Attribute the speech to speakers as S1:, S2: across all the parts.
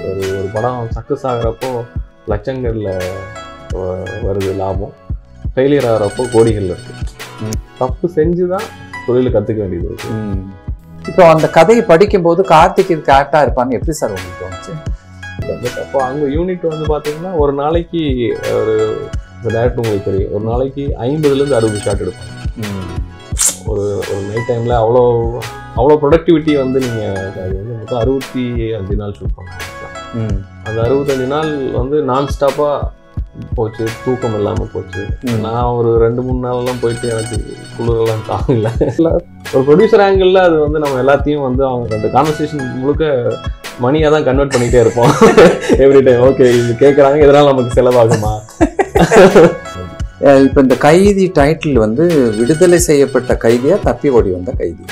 S1: ஒரு ஒரு படம் சக்ஸஸ் ஆகிறப்போ லட்சங்களில் வருது லாபம் ஃபெயிலியர் ஆகிறப்போ கோடிகள் இருக்கு
S2: ம்.
S1: தப்பு செஞ்சு தான் தொழில் கற்றுக்க வேண்டியது இருக்கு
S2: ம். இப்போ அந்த கதையை படிக்கும்போது கார்த்திக் இதுக்கு ஆக்டா இருப்பான்னு எப்படி சார் உங்களுக்கு தோணுச்சு
S1: பட் அப்போ அங்கே யூனிட் வந்து பார்த்தீங்கன்னா ஒரு நாளைக்கு ஒரு டேரக்டர் உங்களுக்கு தெரியும் ஒரு நாளைக்கு ஐம்பதுலேருந்து அறுபது ஷாட் எடுப்பாங்க ஒரு ஒரு நைட் டைமில் அவ்வளோ அவ்வளோ ப்ரொடக்டிவிட்டி வந்து நீங்கள் அது வந்து மொத்தம் அறுபத்தி அஞ்சு நாள் ஷூட் பண்ணலாம்
S2: ம்.
S1: அந்த அறுபத்தஞ்சு நாள் வந்து நான் ஸ்டாப்பாக போச்சு தூக்கம் இல்லாமல் போச்சு
S2: ம்.
S1: நான் ஒரு ரெண்டு மூணு நாள்லாம் போயிட்டு எனக்கு குளிரெல்லாம் தாங்கல ஒரு ப்ரொடியூசர் ஆங்கிளில் அது வந்து நம்ம எல்லாத்தையும் வந்து அவங்க அந்த கான்வர்சேஷன் முழுக்க மணியாக தான் கன்வெர்ட் பண்ணிகிட்டே இருப்போம் எவ்ரி டைம் ஓகே இது கேட்குறாங்க இதனால் நமக்கு செலவாகுமா
S2: அஹ் இப்போ இந்த கைதி டைட்டில் வந்து விடுதலை செய்யப்பட்ட கைதியா தப்பி ஓடி வந்த கைதி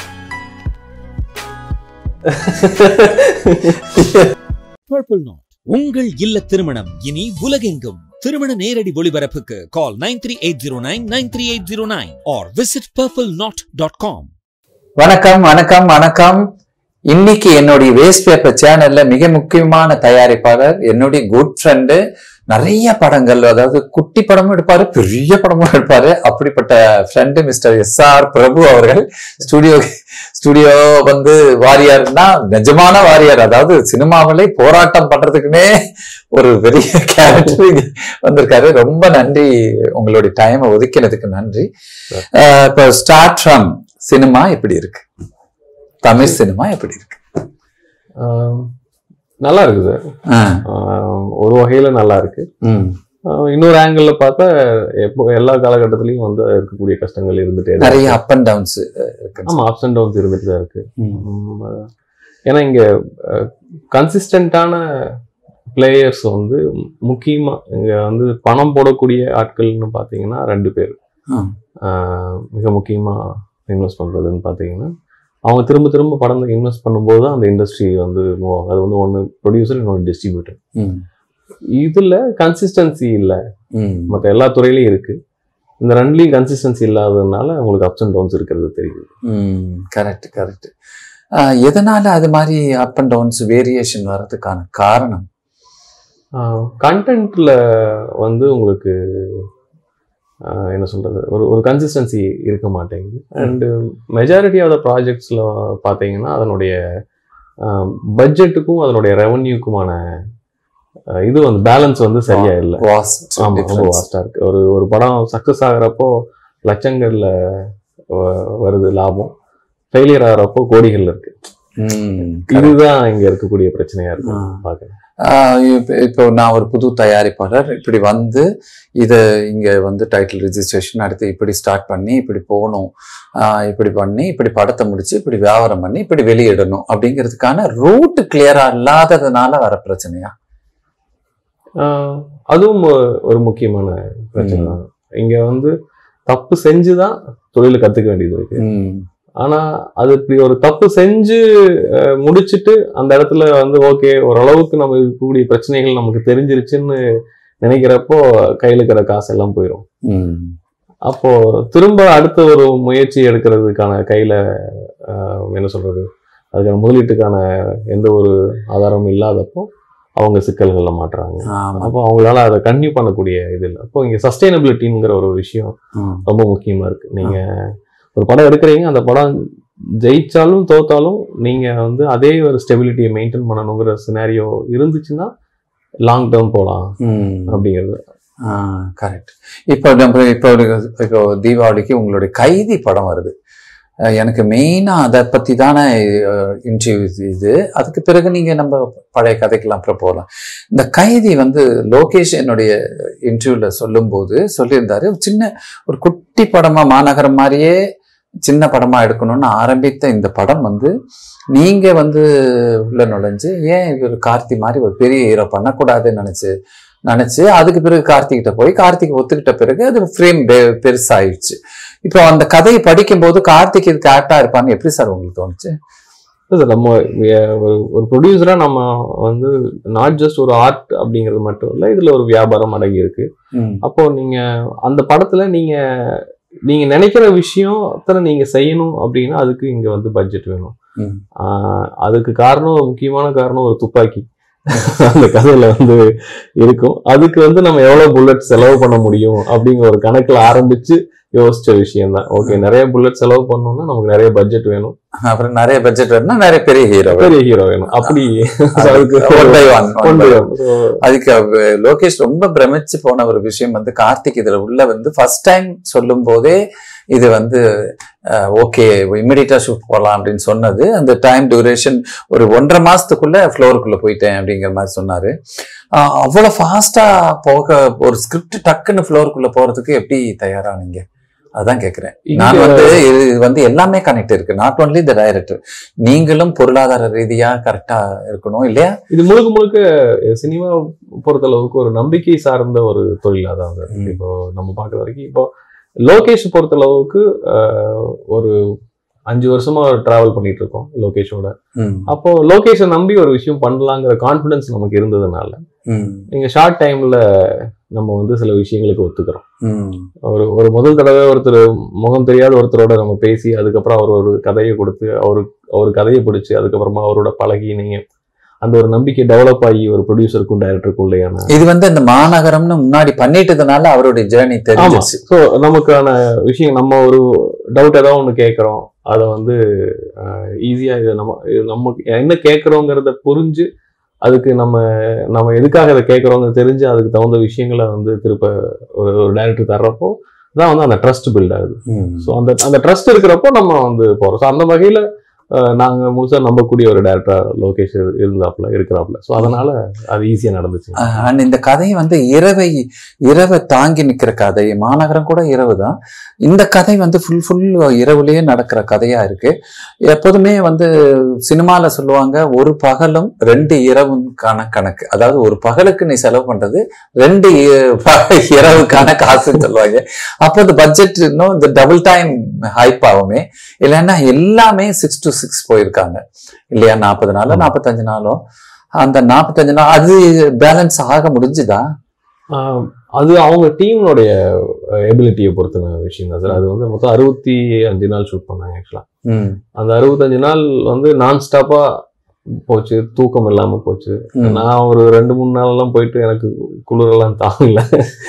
S3: பர்பிள் நாட் உங்கள் இல்ல திருமணம் இனி உலகெங்கும் திருமண நேரடி ஒளிபரப்புக்கு call nine three eight zero nine nine three eight zero nine or visit purple knot dot com
S2: வணக்கம் வணக்கம் வணக்கம் இன்னைக்கு என்னுடைய வேஸ்ட் பேப்பர் சேனல்ல மிக முக்கியமான தயாரிப்பாளர் என்னுடைய குட் ஃப்ரெண்டு நிறைய படங்கள் அதாவது குட்டி படமும் எடுப்பாரு பெரிய படமும் எடுப்பாரு அப்படிப்பட்ட friend mister S R Prabhu அவர்கள் ஸ்டுடியோ ஸ்டுடியோ வந்து வாரியார்னா நிஜமான வாரியார் அதாவது சினிமாவிலே போராட்டம் பண்றதுக்குன்னே ஒரு பெரிய கேரக்டர் வந்திருக்காரு ரொம்ப நன்றி உங்களுடைய டைமை ஒதுக்கினதுக்கு நன்றி அஹ் இப்போ ஸ்டார்ட் ஃப்ரம் சினிமா எப்படி இருக்கு தமிழ் சினிமா எப்படி இருக்கு
S1: ஆம், நல்லா இருக்குது சார்
S2: ஆஹ்
S1: ஆம், ஒரு வகையில் நல்லா இருக்கு
S2: உம்
S1: ஆஹ் இன்னொரு ஆங்கிளில் பார்த்தா எப்போ எல்லா காலகட்டத்திலையும் வந்து இருக்கக்கூடிய கஷ்டங்கள் இருந்துட்டே தான்
S2: நிறைய
S1: இருக்கு.
S2: அப் அண்ட் டவுன்ஸ் இருக்கு
S1: ஆமா அப்ஸ் அண்ட் டவுன்ஸ் இருந்துட்டு தான் இருக்கு
S2: உம்.
S1: உம், அஹ் ஏன்னா இங்க கன்சிஸ்டன்டான பிளேயர்ஸ் வந்து முக்கியமா இங்க வந்து பணம் போடக்கூடிய ஆட்கள்னு பார்த்தீங்கன்னா ரெண்டு பேர்
S2: ஆம்.
S1: ஆஹ் மிக முக்கியமா இன்வெஸ்ட் பண்றதுன்னு பார்த்தீங்கன்னா அவங்க திரும்ப திரும்ப படம் இன்வெஸ்ட் பண்ணும்போது தான் அந்த இண்டஸ்ட்ரி வந்து மூவ் ஆகும் அது வந்து ஒன்று ப்ரொடியூசர் இன்னொன்று டிஸ்ட்ரிபியூட்டர்
S2: உம்.
S1: இதுல கன்சிஸ்டன்சி இல்லை
S2: உம்.
S1: மற்ற எல்லா துறையிலையும் இருக்கு இந்த ரெண்டுலையும் கன்சிஸ்டன்சி இல்லாததுனால உங்களுக்கு அப்ஸ் அண்ட் டவுன்ஸ் இருக்கிறது தெரியுது
S2: உம். கரெக்ட் கரெக்ட் எதனால அது மாதிரி அப் அண்ட் டவுன்ஸ் வேரியேஷன் வர்றதுக்கான காரணம்
S1: கண்டென்ட்ல வந்து உங்களுக்கு ஆஹ், என்ன சொல்றது ஒரு ஒரு கன்சிஸ்டன்சி இருக்க மாட்டேங்குது அண்டு மெஜாரிட்டி ஆஃப் த ப்ராஜெக்ட்ஸில் பார்த்தீங்கன்னா அதனுடைய பட்ஜெட்டுக்கும் அதனுடைய ரெவன்யூக்குமான இது வந்து பேலன்ஸ் வந்து சரியா இல்லை
S2: வாஸ்ட்
S1: ஆமா ரொம்ப வாஸ்டா இருக்கு ஒரு ஒரு படம் சக்சஸ் ஆகுறப்போ லட்சங்கள்ல வ- வருது லாபம் ஃபெயிலியர் ஆகுறப்போ கோடிகள் இருக்கு இதுதான் இங்க இருக்கக்கூடிய பிரச்சனையா இருக்கு
S2: ஆ.
S1: பாக்குறேன்
S2: இப்போ நான் ஒரு புது தயாரிப்பாளர் இப்படி வந்து இதை இங்க வந்து டைட்டில் ரிஜிஸ்ட்ரேஷன் அடுத்து இப்படி ஸ்டார்ட் பண்ணி இப்படி போகணும் ஆஹ் இப்படி பண்ணி இப்படி படத்தை முடிச்சு இப்படி வியாபாரம் பண்ணி இப்படி வெளியிடணும் அப்படிங்கிறதுக்கான ரூட் கிளியரா இல்லாததுனால வர பிரச்சனையா
S1: ஆஹ் அதுவும் ஒ- ஒரு முக்கியமான பிரச்சனை தான் இங்க வந்து தப்பு செஞ்சுதான் தொழில் கத்துக்க வேண்டியது இருக்கு
S2: ம்,
S1: ஆனா அது இப்படி ஒரு தப்பு செஞ்சு அஹ், முடிச்சிட்டு அந்த இடத்துல வந்து ஓகே ஓரளவுக்கு நம்ம இருக்கக்கூடிய பிரச்சனைகள் நமக்கு தெரிஞ்சிருச்சுன்னு நினைக்கிறப்போ கையில இருக்கிற காசு எல்லாம் போயிடும்
S2: ம்,
S1: அப்போ திரும்ப அடுத்த ஒரு முயற்சி எடுக்கிறதுக்கான கையில ஆஹ், என்ன சொல்றது அதுக்கான முதலீட்டுக்கான எந்த ஒரு ஆதாரமும் இல்லாதப்போ அவங்க சிக்கல்கள்ல மாட்டுறாங்க
S2: ஆமா.
S1: அப்போ அவங்களால அதை கன்டினியூ பண்ணக்கூடிய இது இல்லை அப்போ இங்க சஸ்டைனபிலிட்டிங்கிற ஒரு விஷயம்
S2: ம்,
S1: ரொம்ப முக்கியமா இருக்கு நீங்க ஒரு படம் எடுக்கிறீங்க அந்த படம் ஜெயிச்சாலும் தோத்தாலும் நீங்க வந்து அதே ஒரு ஸ்டெபிலிட்டியை மெயின்டைன் பண்ணணுங்கிற சினாரியோ இருந்துச்சுன்னா லாங் டேர்ம் போகலாம்
S2: ம்.
S1: அப்படிங்கிறது
S2: கரெக்ட் இப்போ நம்ம இப்போ ஒரு இப்போ தீபாவளிக்கு உங்களுடைய கைதி படம் வருது அஹ் எனக்கு மெயினாக அதை பற்றி தானே இன்டர்வியூ இது அதுக்கு பிறகு நீங்கள் நம்ம பழைய கதைக்கெல்லாம் அப்புறம் போகலாம் இந்த கைதி வந்து லோகேஷ் என்னுடைய இன்டர்வியூவில் சொல்லும்போது சொல்லியிருந்தாரு ஒரு சின்ன ஒரு குட்டி படமாக மாநகரம் மாதிரியே சின்ன படமாக எடுக்கணும்னு ஆரம்பித்த இந்த படம் வந்து நீங்கள் வந்து உள்ள நுழைஞ்சு ஏன் இவர் கார்த்தி மாதிரி ஒரு பெரிய ஹீரோ பண்ணக்கூடாதுன்னு நினச்சி நினைச்சு அதுக்கு பிறகு கார்த்திகிட்ட போய் கார்த்திக் ஒத்துக்கிட்ட பிறகு அது ஃப்ரேம் பெருசாயிடுச்சு இப்போ அந்த கதையை படிக்கும்போது கார்த்திக் இதுக்கு ஆக்டா இருப்பான்னு எப்படி சார் உங்களுக்கு தோணுச்சு
S1: இல்ல சார் நம்ம வே- ஒரு ஒரு ப்ரொடியூசரா நம்ம வந்து நாட் ஜஸ்ட் ஒரு ஆர்ட் அப்படிங்கிறது மட்டும் இல்லை இதுல ஒரு வியாபாரம் அடங்கி இருக்கு அப்போ நீங்க அந்த படத்துல நீங்க நீங்க நினைக்கிற விஷயத்துல நீங்க செய்யணும் அப்படின்னா அதுக்கு இங்க வந்து பட்ஜெட் வேணும்
S2: ம்.
S1: ஆஹ் அதுக்கு காரணம் முக்கியமான காரணம் ஒரு துப்பாக்கி அந்த கதையில வந்து இருக்கும் அதுக்கு வந்து நம்ம எவ்வளவு புல்லட் செலவு பண்ண முடியும் அப்படிங்கிற ஒரு கணக்குல ஆரம்பிச்சு யோசிச்ச விஷயம் தான் ஓகே நிறைய புல்லட் செலவு பண்ணோம்னா நமக்கு நிறைய பட்ஜெட் வேணும்
S2: அப்புறம் நிறைய பட்ஜெட் வேணும்னா நிறைய பெரிய ஹீரோ
S1: பெரிய ஹீரோ வேணும் அப்படி அதுக்கு
S2: ஒன் பை ஒன்
S1: கொண்டு வரணும். So,
S2: அதுக்கு அவ- லோகேஷ் ரொம்ப பிரமிச்சு போன ஒரு விஷயம் வந்து கார்த்திக் இதுல உள்ள வந்து ஃபர்ஸ்ட் டைம் சொல்லும் போதே இது வந்து ஓகே இமிடியட்டா ஷூட் போகலாம் அப்படின்னு சொன்னது அந்த டைம் டியூரேஷன் ஒரு ஒன்றரை மாசத்துக்குள்ள ஃப்ளோருக்குள்ள போயிட்டேன் அப்படிங்கிற மாதிரி சொன்னாரு அஹ் அவ்வளவு ஃபாஸ்டா போக ஒரு ஸ்கிரிப்ட் டக்குன்னு ஃப்ளோருக்குள்ள போறதுக்கு எப்படி தயாரானீங்க அதான் கேக்குறேன் நான்
S1: இங்க-
S2: வந்து இது வந்து எல்லாமே கனெக்ட் இருக்கு நாட் ஒன்லி த டைரக்டர் நீங்களும் பொருளாதார ரீதியா கரெக்டா இருக்கணும் இல்லையா
S1: இது முழுக்க முழுக்க சினிமா பொறுத்த அளவுக்கு ஒரு நம்பிக்கை சார்ந்த ஒரு தொழிலா தான் அது
S2: ம்.
S1: இப்போ நம்ம பார்க்குற வரைக்கும் இப்போ லோகேஷ் பொறுத்த அளவுக்கு ஆஹ், ஒரு அஞ்சு வருஷமா டிராவல் பண்ணிட்டு இருக்கோம் லோகேஷோட
S2: ம்,
S1: அப்போ லோகேஷை நம்பி ஒரு விஷயம் பண்ணலாங்கிற கான்ஃபிடன்ஸ் நமக்கு இருந்ததுனால
S2: ம்,
S1: நீங்க ஷார்ட் டைம்ல நம்ம வந்து சில விஷயங்களுக்கு ஒத்துக்கிறோம்
S2: ம்,
S1: ஒரு ஒரு முதல் தடவை ஒருத்தர் முகம் தெரியாத ஒருத்தரோட நம்ம பேசி அதுக்கப்புறம் அவர் ஒரு கதையை கொடுத்து அவரு அவர் கதையை பிடிச்சி அதுக்கப்புறமா அவரோட பழகி நீங்க அந்த ஒரு நம்பிக்கை டெவலப் ஆகி ஒரு ப்ரொடியூசருக்கும் டைரக்டருக்கும் இல்லையான
S2: இது வந்து இந்த மாநகரம்னு முன்னாடி பண்ணிட்டதுனால அவருடைய ஜேர்னி
S1: ஆமா
S2: தெரிஞ்சிச்சு
S1: ஸோ நமக்கான விஷயம் நம்ம ஒரு டவுட் ஏதாவது ஒன்று கேட்குறோம் அதை வந்து ஈஸியா இது நம்ம இது நமக்கு என்ன கேட்குறோங்கிறத புரிஞ்சு அதுக்கு நம்ம நம்ம எதுக்காக இதை கேட்குறோங்க தெரிஞ்சு அதுக்கு தகுந்த விஷயங்களை வந்து திருப்ப ஒரு ஒரு டைரக்டர் தர்றப்போ தான் வந்து அந்த ட்ரஸ்ட் பில்ட் ஆகுது
S2: ம்.
S1: ஸோ அந்த அந்த ட்ரஸ்ட் இருக்கிறப்போ நம்ம வந்து போகிறோம் ஸோ அந்த வகையில் நாங்கள் முழுசாக நம்பக்கூடிய ஒரு டேரக்டர் லோகேஷ் இரு- இருந்தாப்புல இருக்கிறாப்புல ஸோ அதனால அது ஈஸியாக நடந்துச்சு
S2: அண்ட் இந்த கதை வந்து இரவை இரவை தாங்கி நிக்கிற கதை மாநகரம் கூட இரவு தான் இந்த கதை வந்து ஃபுல் ஃபுல் இரவுலயே நடக்கிற கதையா இருக்கு எப்போதுமே வந்து சினிமால சொல்லுவாங்க ஒரு பகலும் ரெண்டு இரவுக்கான கணக்கு அதாவது ஒரு பகலுக்கு நீ செலவு பண்றது ரெண்டு இ- ப- இரவுக்கான காசுன்னு சொல்லுவாங்க அப்போ இந்த பட்ஜெட் இன்னும் இந்த டபுள் டைம் ஹைப் ஆகுமே இல்லைன்னா எல்லாமே சிக்ஸ் டு சிக்ஸ் போயிருக்காங்க இல்லையா நாற்பது நாளோ நாற்பத்தஞ்சு நாளோ அந்த நாற்பத்தஞ்சு நாள் அது பேலன்ஸ் ஆக முடிஞ்சுதா
S1: ஆஹ் அது அவங்க டீம்னுடைய எபிலிட்டியை பொறுத்த விஷயம் தான் சார் அது வந்து மொத்தம் அறுபத்தி அஞ்சு நாள் ஷூட் பண்ணாங்க ஆக்சுவலாக
S2: ம்
S1: அந்த அறுபத்தஞ்சு நாள் வந்து நான் ஸ்டாப்பா போச்சு தூக்கம் இல்லாம போச்சு
S2: ம்.
S1: நான் ஒரு ரெண்டு மூணு நாளெல்லாம் போயிட்டு எனக்கு குளிரெல்லாம் தாங்கல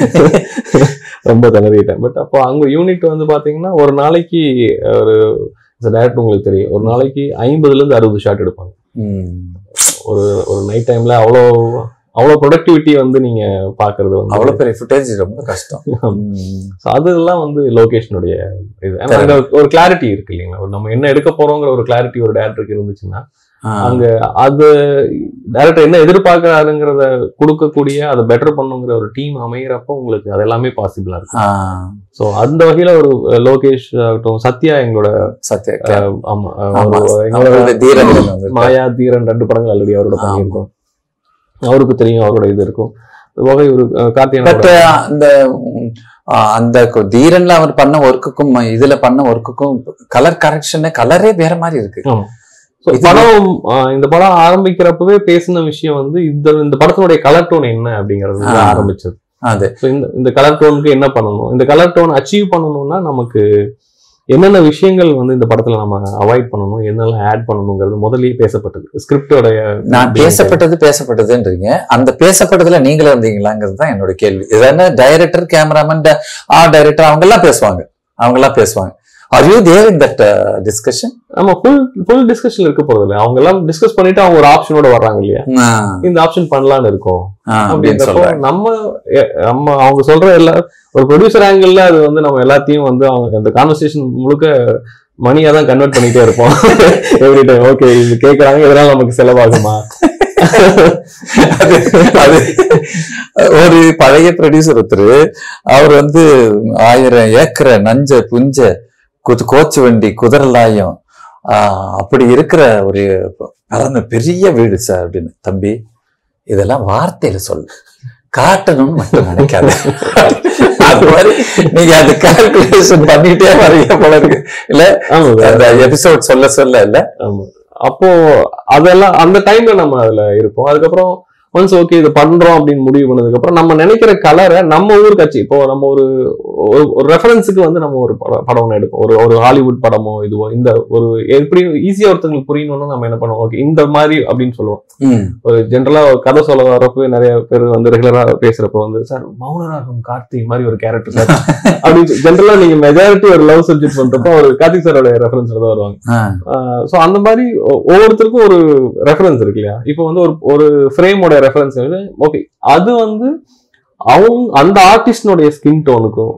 S1: ரொம்ப திணறிட்டேன் பட் அப்போ அங்க யூனிட் வந்து பாத்தீங்கன்னா ஒரு நாளைக்கு ஒரு டேரக்டர் உங்களுக்கு தெரியும் ஒரு நாளைக்கு ஐம்பதுல இருந்து அறுபது ஷாட் எடுப்பாங்க
S2: ம்.
S1: ஒரு ஒரு நைட் டைம்ல அவ்வளோ அவ்வளோ ப்ரொடக்டிவிட்டி வந்து நீங்க பாக்குறது வந்து
S2: அவ்வளவு பெரிய ஃபுட்டேஜ் ரொம்ப கஷ்டம் ம்.
S1: So அதெல்லாம் வந்து லொகேஷனுடைய இது ஏன்னா அங்க ஒரு கிளாரிட்டி இருக்கு இல்லைங்களா ஒரு நம்ம என்ன எடுக்க போறோங்கிற ஒரு கிளாரிட்டி ஒரு டேரக்டருக்கு இருந்துச்சுன்னா
S2: ஆ.
S1: அங்க அது டேரக்டர் என்ன எதிர்பார்க்கறாருங்கிறத கொடுக்கக்கூடிய அதை பெட்டர் பண்ணுங்கிற ஒரு டீம் அமைகிறப்போ உங்களுக்கு அது எல்லாமே பாசிபிளா இருக்கு
S2: ஆ.
S1: ஸோ அந்த வகையில ஒரு லோகேஷ் ஆகட்டும் சத்யா எங்களோட
S2: சத்யா
S1: அஹ், ஆமா அஹ்,
S2: ஆமா.
S1: ஒரு எங்களோட
S2: அவரோட தீரன் வந்து
S1: மாயா தீரன் ரெண்டு படங்கள் ஆல்ரெடி அவரோட
S2: ஆமா.
S1: பண்ணியிருக்கோம் அவருக்கு தெரியும் அவரோட இது இருக்கும் இந்த வகை ஒரு அஹ்,
S2: பட்
S1: கார்த்திகேயனோட
S2: அந்த ம், ஆ, அந்த கு- தீரன்ல அவர் பண்ண ஒர்க்குக்கும் இதுல பண்ண ஒர்க்குக்கும் கலர் கரெக்ஷன் கலரே வேற மாதிரி இருக்கு
S1: So,
S2: இது-
S1: படம் ஆஹ் இந்த படம் ஆரம்பிக்கிறப்பவே பேசின விஷயம் வந்து இந்த இந்த படத்தினுடைய கலர் டோன் என்ன அப்படிங்கிறது வந்து
S2: ஆ.
S1: ஆரம்பிச்சது
S2: அது
S1: So, இந்த இந்த கலர் டோனுக்கு என்ன பண்ணணும் இந்த கலர் டோன் அச்சீவ் பண்ணணும்னா நமக்கு என்னென்ன விஷயங்கள் வந்து இந்த படத்துல நம்ம அவாய்ட் பண்ணணும் என்னெல்லாம் ஆட் பண்ணணுங்கிறது முதல்லயே பேசப்பட்டது ஸ்கிரிப்டோடைய
S2: நான் பேசப்பட்டது பேசப்பட்டதுன்றீங்க அந்த பேசப்பட்டதுல நீங்களே இருந்தீங்களாங்கிறது தான் என்னோட கேள்வி இதென்ன டைரக்டர் கேமராமேன் ஆர்ட் டைரக்டர் அவங்க எல்லாம் பேசுவாங்க அவங்க எல்லாம் பேசுவாங்க are you there in that discussion
S1: நம்ம ஃபுல் ஃபுல் டிஸ்கஷன் இருக்க போறது இல்லை அவங்க எல்லாம் டிஸ்கஸ் பண்ணிட்டு அவங்க ஒரு ஆப்ஷனோட வர்றாங்க இல்லையா இந்த ஆப்ஷன் பண்ணலாம்னு இருக்கோம்
S2: அப்படின்னு
S1: அப்படின்றப்போ
S2: சொல்றாங்க
S1: நம்ம எ- நம்ம அவங்க சொல்ற எல்லா ஒரு ப்ரொடியூசர் ஆங்கிள் அது வந்து நம்ம எல்லாத்தையும் வந்து அவங்க அந்த கான்வர்சேஷன் முழுக்க மணியா தான் கன்வெர்ட் பண்ணிட்டே இருப்போம் எவ்ரி டைம் ஓகே இது கேக்குறாங்க இதனால நமக்கு செலவாகுமா
S2: அது அது ஒரு பழைய ப்ரொடியூசர் ஒருத்தர் அவர் வந்து ஆயிரம் ஏக்கரை நஞ்ச புஞ்ச குது கோச்சு வண்டி குதிரலாயம் ஆஹ் அப்படி இருக்கிற ஒரு பரந்த பெரிய வீடு சார் அப்படின்னு தம்பி இதெல்லாம் வார்த்தையில சொல்லு காட்டணும்னு மட்டும் நினைக்காத அது மாதிரி நீங்க அந்த கால்குலேஷன் பண்ணிட்டே வரீங்க போல இருக்கு இல்ல
S1: ஆமா sir.
S2: அந்த எபிசோட் சொல்ல சொல்ல இல்ல
S1: ஆமா அப்போ அதெல்லாம் அந்த டைம்ல நம்ம அதுல இருப்போம் அதுக்கப்புறம் ஒன்ஸ் ஓகே இது பண்றோம் அப்படின்னு முடிவு பண்ணதுக்கு அப்புறம் நம்ம நினைக்கிற கலரை நம்ம ஊர் கட்சி இப்போ நம்ம ஒரு ஒரு- ஒரு ரெஃபரன்ஸுக்கு வந்து நம்ம ஒரு படம் படம் ஒன்று எடுப்போம் ஒரு ஒரு ஹாலிவுட் படமோ இதுவோ இந்த ஒரு எப்படி ஈஸியா ஒருத்தங்களுக்கு புரியணும்னா நம்ம என்ன பண்ணுவோம் ஓகே இந்த மாதிரி அப்படின்னு சொல்லுவோம்
S2: ம்
S1: ஒரு ஜென்ரலா கதை சொல்ல வரப்போ நிறைய பேர் வந்து ரெகுலரா பேசுறப்ப வந்து சார் மௌனராகம் கார்த்திக் மாதிரி ஒரு கேரக்டர் சார் அப்படின்னு ஜென்ரலா நீங்க மெஜாரிட்டி ஒரு லவ் சப்ஜெக்ட் பண்றப்போ ஒரு கார்த்திக் சாரோட ரெஃபரன்ஸ்ல தான் வருவாங்க
S2: ஆ
S1: ஸோ அந்த மாதிரி ஒ- ஒவ்வொருத்தருக்கும் ஒரு ரெஃபரன்ஸ் இருக்கு இல்லையா இப்போ வந்து ஒரு ஒரு ஃப்ரேமோட ரெஃபரன்ஸ் ஓகே அது வந்து அவங்க அந்த ஆர்டிஸ்டினுடைய ஸ்கின் டோனுக்கும்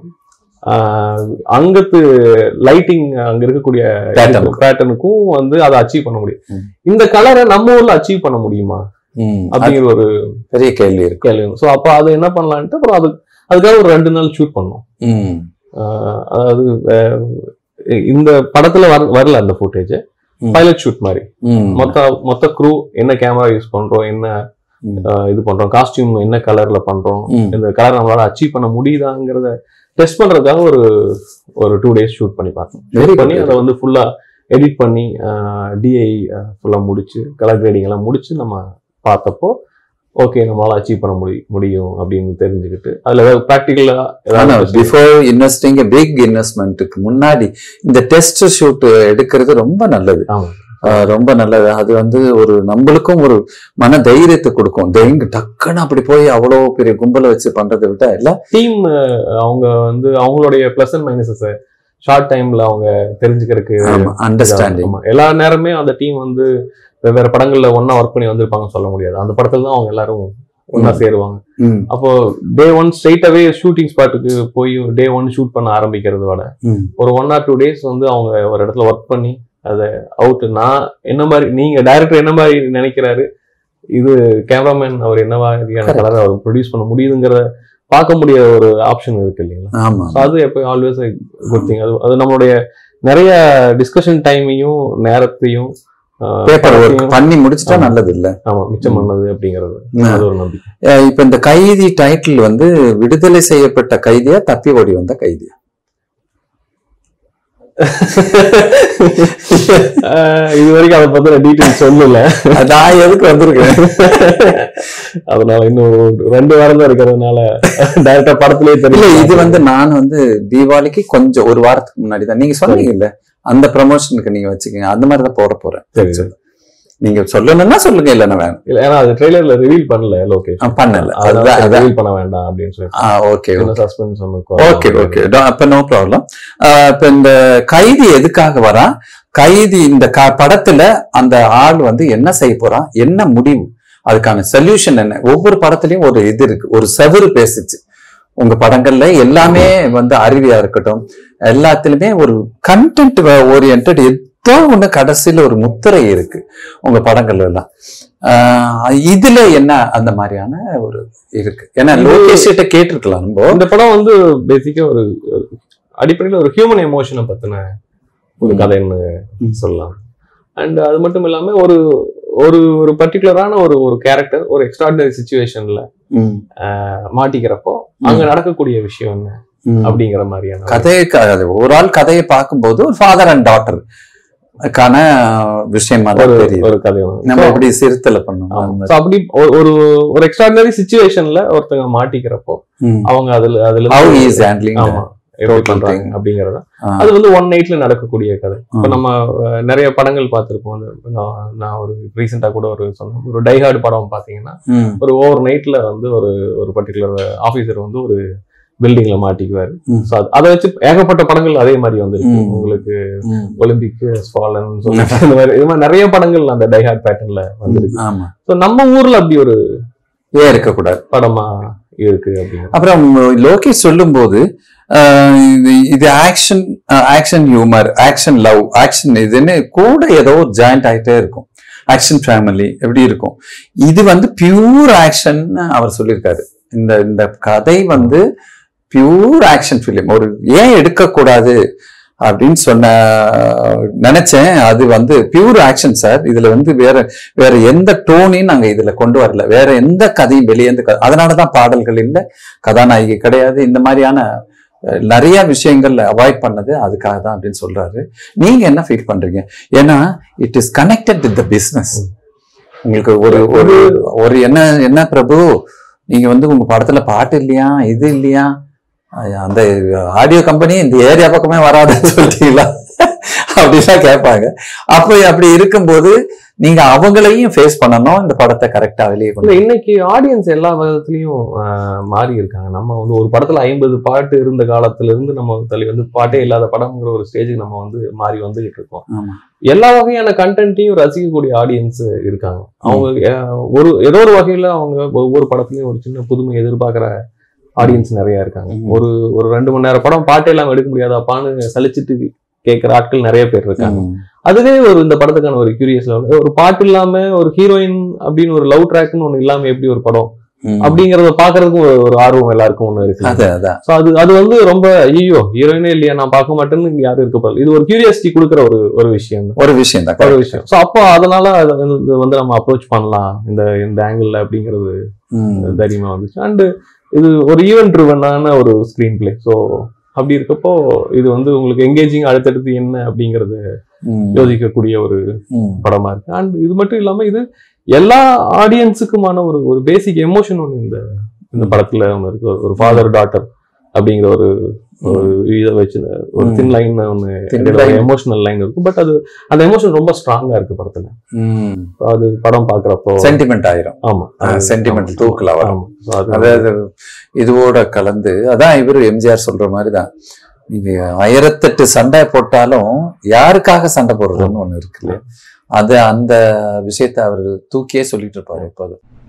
S1: அங்கத்து லைட்டிங் அங்க இருக்கக்கூடிய
S2: Pattern.
S1: பேட்டர்னுக்கும் வந்து அதை அச்சீவ் பண்ண முடியும்
S2: ம்.
S1: இந்த கலரை நம்ம ஊர்ல அச்சீவ் பண்ண முடியுமா
S2: ம் அது
S1: அப்படிங்கிற ஒரு
S2: பெரிய கேள்வி இருக்கு
S1: கேள்வி ஸோ அப்போ அது என்ன பண்ணலான்ட்டு அப்புறம் அது அதுக்காக ஒரு ரெண்டு நாள் ஷூட் பண்ணோம்
S2: ம்
S1: ஆஹ் அதாவது அஹ் இந்த படத்துல வர வரல அந்த ஃபுட்டேஜ்
S2: ம்.
S1: பைலட் ஷூட் மாதிரி
S2: ம்
S1: மொத்த மொத்த க்ரூ என்ன கேமரா யூஸ் பண்றோம் என்ன
S2: ம்.
S1: ஆஹ் இது பண்றோம் காஸ்டியூம் என்ன கலர்ல பண்றோம்
S2: ம்.
S1: இந்த கலர் நம்மளால அச்சீவ் பண்ண முடியுதாங்கிறத டெஸ்ட் பண்றதுக்காக ஒரு ஒரு டூ டேஸ் ஷூட் பண்ணி பார்த்தோம்
S2: Very good.
S1: பண்ணி அதை வந்து ஃபுல்லா எடிட் பண்ணி டிஐ ஃபுல்லா முடிச்சு கலர் கிரேடிங் எல்லாம் முடிச்சு நம்ம பார்த்தப்போ ஓகே நம்மளால அச்சீவ் பண்ண முடியும் முடியும் அப்படின்னு தெரிஞ்சுக்கிட்டு அதுல ஏதாவது ப்ராக்டிக்கலா
S2: ஆனா
S1: ஏதாவது
S2: பிஃபோர் இன்வெஸ்டிங் பிக் இன்வெஸ்ட்மெண்ட்டுக்கு முன்னாடி இந்த டெஸ்ட் ஷூட் எடுக்கிறது ரொம்ப நல்லது
S1: ஆமா.
S2: ஆஹ் ரொம்ப நல்லது அது வந்து ஒரு நம்மளுக்கும் ஒரு மன தைரியத்தை கொடுக்கும் தைங்க டக்குன்னு அப்படி போய் அவ்வளோ பெரிய கும்பலை வச்சு பண்றதை விட இல்ல
S1: டீம் அவங்க வந்து அவங்களுடைய ப்ளஸ் அண்ட் மைனஸஸ் ஷார்ட் டைம்ல அவங்க தெரிஞ்சுக்கிறதுக்கு
S2: ஆமா அண்டர்ஸ்டாண்டிங்
S1: ஆமா. எல்லா நேரமே அந்த டீம் வந்து வெவ்வேறு படங்கள்ல ஒண்ணா ஒர்க் பண்ணி வந்திருப்பாங்கன்னு சொல்ல முடியாது அந்த படத்துல தான் அவங்க எல்லாரும் ஒண்ணா
S2: ம்.
S1: சேருவாங்க
S2: ம்
S1: அப்போ டே ஒன் ஸ்ட்ரைட்டாவே ஷூட்டிங் ஸ்பாட்டுக்கு போய் டே ஒன் ஷூட் பண்ண ஆரம்பிக்கிறத விட
S2: ம்
S1: ஒரு ஒன் ஆர் டூ டேஸ் வந்து அவங்க ஒரு இடத்துல ஒர்க் பண்ணி அதை அவுட் நான் என்ன மாதிரி நீங்க டைரக்டர் என்ன மாதிரி நினைக்கிறாரு இது கேமராமேன் அவர் என்ன மாதிரியான
S2: Correct.
S1: கலரை அவர் ப்ரொடியூஸ் பண்ண முடியுதுங்கிறத பார்க்க முடிய ஒரு ஆப்ஷன் இருக்கு இல்லைங்களா
S2: ஆமா
S1: So அது எப்போ ஆல்வேஸ் குட் திங் அது அது நம்மளுடைய நிறைய டிஸ்கஷன் டைமையும் நேரத்தையும் ஆஹ்,
S2: பேப்பர் ஒர்க்
S1: பணத்தையும்,
S2: பண்ணி முடிச்சிட்டா
S1: ஆமா.
S2: நல்லது இல்ல
S1: ஆமா மிச்சம் பண்ணது அப்படிங்கிறது
S2: ம்.
S1: அது ஒரு நம்பிக்கை
S2: அஹ் இப்ப இந்த கைதி டைட்டில் வந்து விடுதலை செய்யப்பட்ட கைதியா தப்பி ஓடி வந்த கைதியா
S1: ஆஹ், இது வரைக்கும் அதை பத்தின டீட்டெயில் சொல்லல
S2: நான் எதுக்கு வந்திருக்கேன்
S1: அதனால இன்னும் ஒரு ரெண்டு வாரம் தான் இருக்கிறதுனால டைரக்டா படத்திலே
S2: இல்ல
S1: தெரியும்
S2: இது வந்து நான் வந்து தீபாவளிக்கு கொஞ்சம் ஒரு வாரத்துக்கு முன்னாடி தான் நீங்க சொன்னீங்கல்ல அந்த ப்ரமோஷனுக்கு நீங்க வச்சுக்கோங்க அந்த மாதிரி தான் போட போறேன்
S1: சரி
S2: நீங்க சொல்லணும்னா சொல்லுங்க இல்லைன்னா வேணும்
S1: இல்ல ஏன்னா அது ட்ரெய்லர்ல ரிவீல் பண்ணல லோகேஷ்
S2: ஆ, பண்ணல
S1: அதனால
S2: அதுதான் அதான்
S1: ரிவீல் பண்ண வேண்டாம் அப்படின்னு சொல்லி
S2: ஆ ஓகே
S1: சின்ன சஸ்பென்ஸ்
S2: ஓகே ஓகே அப்ப நோ ப்ராப்ளம் இப்ப இந்த கைதி எதுக்காக வரான் கைதி இந்த க- படத்துல அந்த ஆள் வந்து என்ன செய்ய போறான் என்ன முடிவு அதுக்கான சொல்யூஷன் என்ன ஒவ்வொரு படத்துலயும் ஒரு இது இருக்கு ஒரு செவுரு பேசுச்சு உங்க படங்கள்ல எல்லாமே வந்து அறிவியா இருக்கட்டும் எல்லாத்துலயுமே ஒரு கண்டென்ட் ஓரியன்ட் ஏதோ ஒண்ணு கடைசியில ஒரு முத்திரை இருக்கு உங்க படங்கள்ல எல்லாம் ஆஹ் இதுல என்ன அந்த மாதிரியான ஒரு இருக்கு ஏன்னா
S1: இது-
S2: லோகேஷ் கிட்ட கேட்டிருக்கலாம் நம்ம
S1: இந்த படம் வந்து பேசிக்கா ஒரு ஒரு அடிப்படையில ஒரு ஹியூமன் எமோஷனை பத்தின ஒரு
S2: ம்.
S1: கதைன்னு
S2: ம்.
S1: சொல்லலாம் அண்ட் அது மட்டும் இல்லாம ஒரு ஒரு ஒரு பர்டிகுலரான ஒரு ஒரு கேரக்டர் ஒரு எக்ஸ்ட்ராடினரி சுச்சுவேஷன்ல
S2: ம்,
S1: மாட்டிக்கிறப்போ அங்க நடக்கக்கூடிய விஷயம் என்ன
S2: ம்.
S1: அப்படிங்கிற மாதிரியான
S2: கதையை க- அது ஒரு ஆள் கதையை பார்க்கும்போது ஒரு ஃபாதர் அண்ட் டாட்டர் கான விஷயமா தான்
S1: ஒரு
S2: தெரியுது
S1: ஒரு கதை
S2: நம்ம எப்படி சிறுத்தல பண்ணோம்
S1: ஆமா.
S2: அந்த மாதிரி.
S1: So அப்படி ஒரு- ஒரு ஒரு எக்ஸ்ட்ராடினரி சுச்சுவேஷன்ல ஒருத்தங்க மாட்டிக்கிறப்போ
S2: ம்.
S1: அவங்க அதுல அதுல
S2: How
S1: இருந்து-
S2: he is handling
S1: ஆமா எப்படி
S2: total
S1: பண்றாங்க
S2: thing.
S1: அப்படிங்கறத
S2: ஆ.
S1: அது வந்து ஒன் நைட்ல நடக்கக்கூடிய கதை இப்ப
S2: ஆ.
S1: நம்ம அஹ், நிறைய படங்கள் பார்த்திருப்போம் அந்த நான் நான் ஒரு ரீசெண்டா கூட ஒரு சொன்னேன் ஒரு டைஹார்டு படம் பாத்தீங்கன்னா
S2: ம்,
S1: ஒரு ஓவர் நைட்ல வந்து ஒரு ஒரு பர்டிகுலர் ஆபீசர் வந்து ஒரு பில்டிங்ல மாட்டிக்குவாரு
S2: ம்.
S1: So அது- அதை வச்சு ஏகப்பட்ட படங்கள் அதே மாதிரி வந்திருக்கு
S2: ம்.
S1: உங்களுக்கு
S2: ம்.
S1: ஒலிம்பிக் ஸ்பாலன் சொல்லிட்டு இந்த மாதிரி இது மாதிரி நிறைய படங்கள் அந்த டைஹார்ட் பேட்டர்ன்ல வந்திருக்கு
S2: ஆமா
S1: ஸோ நம்ம ஊர்ல அப்படி ஒரு
S2: ஏன் இருக்கக்கூடாது
S1: படமா இருக்கு அப்படிங்கிற
S2: அப்புறம் லோகேஷ் சொல்லும்போது ஆஹ், இது- இது action action humour action love action இதுன்னு கூட ஏதோ ஒரு ஜாயிண்ட் ஆயிட்டே இருக்கும் ஆக்ஷன் ஃபேமிலி எப்படி இருக்கும் இது வந்து பியூர் ஆக்ஷன் அவர் சொல்லியிருக்காரு இந்த இந்த கதை வந்து பியூர் ஆக்ஷன் ஃபிலிம் ஒரு ஏன் எடுக்கக்கூடாது அப்படின்னு சொன்ன நினைச்சேன் அது வந்து பியூர் ஆக்ஷன் சார் இதுல வந்து வேற வேற எந்த டோனையும் நாங்க இதுல கொண்டு வரல வேற எந்த கதையும் வெளியேந்து க- அதனாலதான் பாடல்கள் இல்ல கதாநாயகி கிடையாது இந்த மாதிரியான அஹ், நிறைய விஷயங்கள்ல அவாய்ட் பண்ணது அதுக்காக தான் அப்படின்னு சொல்றாரு நீங்க என்ன ஃபீல் பண்றீங்க ஏன்னா it is connected with the business உங்களுக்கு ஒரு ஒரு ஒரு என்ன என்ன பிரபு நீங்க வந்து உங்க படத்துல பாட்டு இல்லையா இது இல்லையா அஹ் அந்த ஆடியோ கம்பெனி இந்த ஏரியா பக்கமே வராதுன்னு சொல்லிட்டீங்களா அப்படிலாம் கேட்பாங்க அப்போ அப்படி இருக்கும்போது நீங்க அவங்களையும் ஃபேஸ் பண்ணணும் இந்த படத்தை கரெக்டா வெளியே கொண்டு
S1: இல்ல இன்னைக்கு ஆடியன்ஸ் எல்லா விதத்துலயும் ஆஹ், மாறி இருக்காங்க நம்ம வந்து ஒரு படத்துல ஐம்பது பாட்டு இருந்த காலத்துல இருந்து நம்ம தள்ளி வந்து பாட்டே இல்லாத படம்ங்கிற ஒரு ஸ்டேஜுக்கு நம்ம வந்து மாறி வந்துகிட்டு இருக்கோம்
S2: ஆமா.
S1: எல்லா வகையான கண்டென்ட்டையும் ரசிக்கக்கூடிய ஆடியன்ஸ் இருக்காங்க அவங்க ஆஹ், ஒரு ஏதோ ஒரு வகையில அவங்க ஒவ்வொரு படத்துலயும் ஒரு சின்ன புதுமை எதிர்பார்க்கிற ஆடியன்ஸ் நிறைய இருக்காங்க
S2: ம்.
S1: ஒரு ஒரு ரெண்டு மணி நேரம் படம் பாட்டே இல்லாம எடுக்க முடியாதாப்பான்னு சலிச்சிட்டு கேட்கிற ஆட்கள் நிறைய பேர் இருக்காங்க
S2: ம்.
S1: அதுவே ஒரு இந்த படத்துக்கான ஒரு கியூரியஸ் லெவல் ஒரு பாட்டு இல்லாம ஒரு ஹீரோயின் அப்படின்னு ஒரு லவ் ட்ராக்னு ஒண்ணு இல்லாம எப்படி ஒரு படம்
S2: ம்.
S1: அப்படிங்கறத பாக்குறதுக்கும் ஒரு- ஒரு ஆர்வம் எல்லாருக்கும் ஒண்ணு இருக்கு
S2: அது அதான்
S1: So அது அது வந்து ரொம்ப ஐயோ ஹீரோயினே இல்லையா நான் பார்க்க மாட்டேன்னு இங்க யாரும் இருக்க இது ஒரு கியூரியாசிட்டி கொடுக்குற ஒரு ஒரு விஷயம் தான்
S2: ஒரு விஷயம் தான்
S1: ஒரு விஷயம் ஸோ அப்போ அதனால அதை வந்து இது வந்து நம்ம அப்ரோச் பண்ணலாம் இந்த இந்த ஆங்கிள் அப்படிங்கிறது தைரியமா வந்துச்சு அண்ட் இது ஒரு ஈவென்ட் ட்ரிவனான ஒரு ஸ்க்ரீன் பிளே ஸோ அப்படி இருக்கப்போ இது வந்து உங்களுக்கு எங்கேஜிங் அடுத்தடுத்து என்ன அப்படிங்கறது யோசிக்கக்கூடிய ஒரு படமா இருக்கு அண்ட் இது மட்டும் இல்லாம இது எல்லா ஆடியன்ஸுக்குமான ஒரு ஒரு பேசிக் எமோஷன் ஒன்று இந்த இந்த படத்துல ஒன்று இருக்கு ஒரு- ஒரு ஃபாதர் டாட்டர் அப்படிங்கிற ஒரு ஒரு இதை வச்சு ஒரு
S2: ம்.
S1: தின் லைன் ஒன்று
S2: Thin line.
S1: எமோஷனல் லைன் இருக்கும் பட் அது அந்த எமோஷன் ரொம்ப ஸ்ட்ராங்கா இருக்கு படத்துல So அது படம் பாக்குறப்போ
S2: சென்டிமெண்ட் ஆயிரும்
S1: ஆமா
S2: sentiment
S1: ஆமா.
S2: தூக்கலா வரும்.
S1: ஆமா. So அது
S2: அதாவது இதுவோட கலந்து அதான் இவரு எம்ஜிஆர் சொல்ற மாதிரிதான் நீங்க ஆயிரத்தெட்டு சண்டை போட்டாலும் யாருக்காக சண்டை போடுறதுன்னு ஒண்ணு இருக்கு இல்லையா அது அந்த விஷயத்த அவர் தூக்கியே சொல்லிட்டு இருப்பாரு எப்போதும்